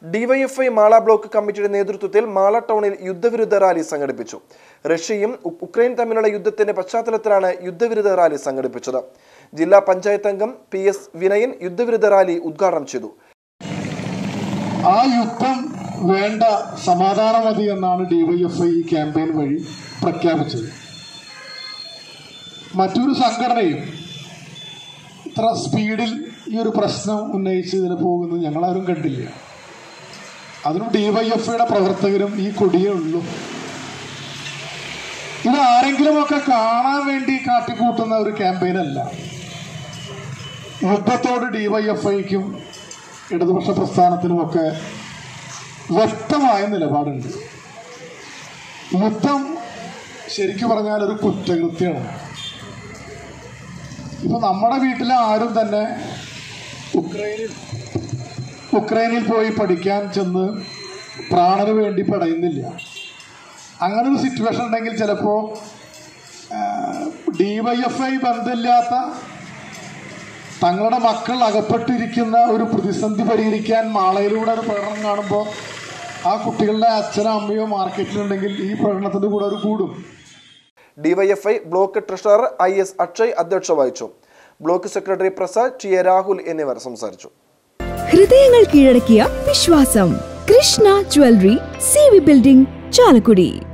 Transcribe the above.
DYFI Mala block കമ്മിറ്റിയുടെ നേതൃത്വത്തിൽ മാള ടൗണിൽ യുദ്ധവിരുദ്ധ റാലി സംഘടിപ്പിച്ചു റഷ്യയും ഉ- ഉക്രൈൻ തമ്മിലുള്ള യുദ്ധത്തിന്റെ പശ്ചാത്തലത്തിലാണ് യുദ്ധവിരുദ്ധ റാലി സംഘടിപ്പിച്ചത് ജില്ലാ പഞ്ചായത്ത് അംഗം പി എസ് വിനയൻ യുദ്ധവിരുദ്ധ റാലി ഉദ്ഘാടനം ചെയ്തു ആ യുദ്ധം വേണ്ട സമാധാനമതി എന്നാണ് ഡിവൈഎഫ്ഐ ഈ ക്യാമ്പയിൻ വഴി പ്രഖ്യാപിച്ചത് മറ്റൊരു സംഘടനയും ഇത്ര സ്പീഡിൽ ഈ ഒരു പ്രശ്നം ഉന്നയിച്ച് ഇതിന് പോകുന്നത് ഞങ്ങളാരും കണ്ടില്ല അതിനും ഡിവൈഎഫ്ഐയുടെ പ്രവർത്തകരും ഈ കൊടിയേ ഉള്ളൂ ഇത് ആരെങ്കിലുമൊക്കെ കാണാൻ വേണ്ടി കാട്ടിക്കൂട്ടുന്ന ഒരു ക്യാമ്പയിൻ അല്ല യുദ്ധത്തോട് ഡിവൈഎഫ്ഐക്കും ഇടതുപക്ഷ പ്രസ്ഥാനത്തിനുമൊക്കെ വ്യക്തമായ നിലപാടുണ്ട് യുദ്ധം ശരിക്കു പറഞ്ഞാൽ ഒരു കുറ്റകൃത്യമാണ് ഇപ്പൊ നമ്മുടെ വീട്ടിലെ ആരും തന്നെ ഉക്രൈനിൽ ഉക്രൈനിൽ പോയി പഠിക്കാൻ ചെന്ന് പ്രാണന് വേണ്ടി പടയുന്നില്ല അങ്ങനെ ഒരു സിറ്റുവേഷൻ ഉണ്ടെങ്കിൽ ചിലപ്പോൾ ഡിവൈഎഫ്ഐ ബന്ധമില്ലാത്ത തങ്ങളുടെ മക്കൾ അകപ്പെട്ടിരിക്കുന്ന ഒരു പ്രതിസന്ധി പരിഹരിക്കാൻ മാളയിലൂടെ ഒരു പ്രകടനം കാണുമ്പോൾ ആ കുട്ടികളുടെ അച്ഛനോ അമ്മയോ മാർക്കറ്റിലുണ്ടെങ്കിൽ ഈ പ്രകടനത്തിന്റെ കൂടെ ഒരു കൂടും DYFI block treasurer I S Akshay അധ്യക്ഷ വഹിച്ചു block secretary Prasad T A Rahul എന്നിവർ സംസാരിച്ചു ഹൃദയങ്ങൾ കീഴടക്കിയ വിശ്വാസം Krishna jewellery C V building Chalakudy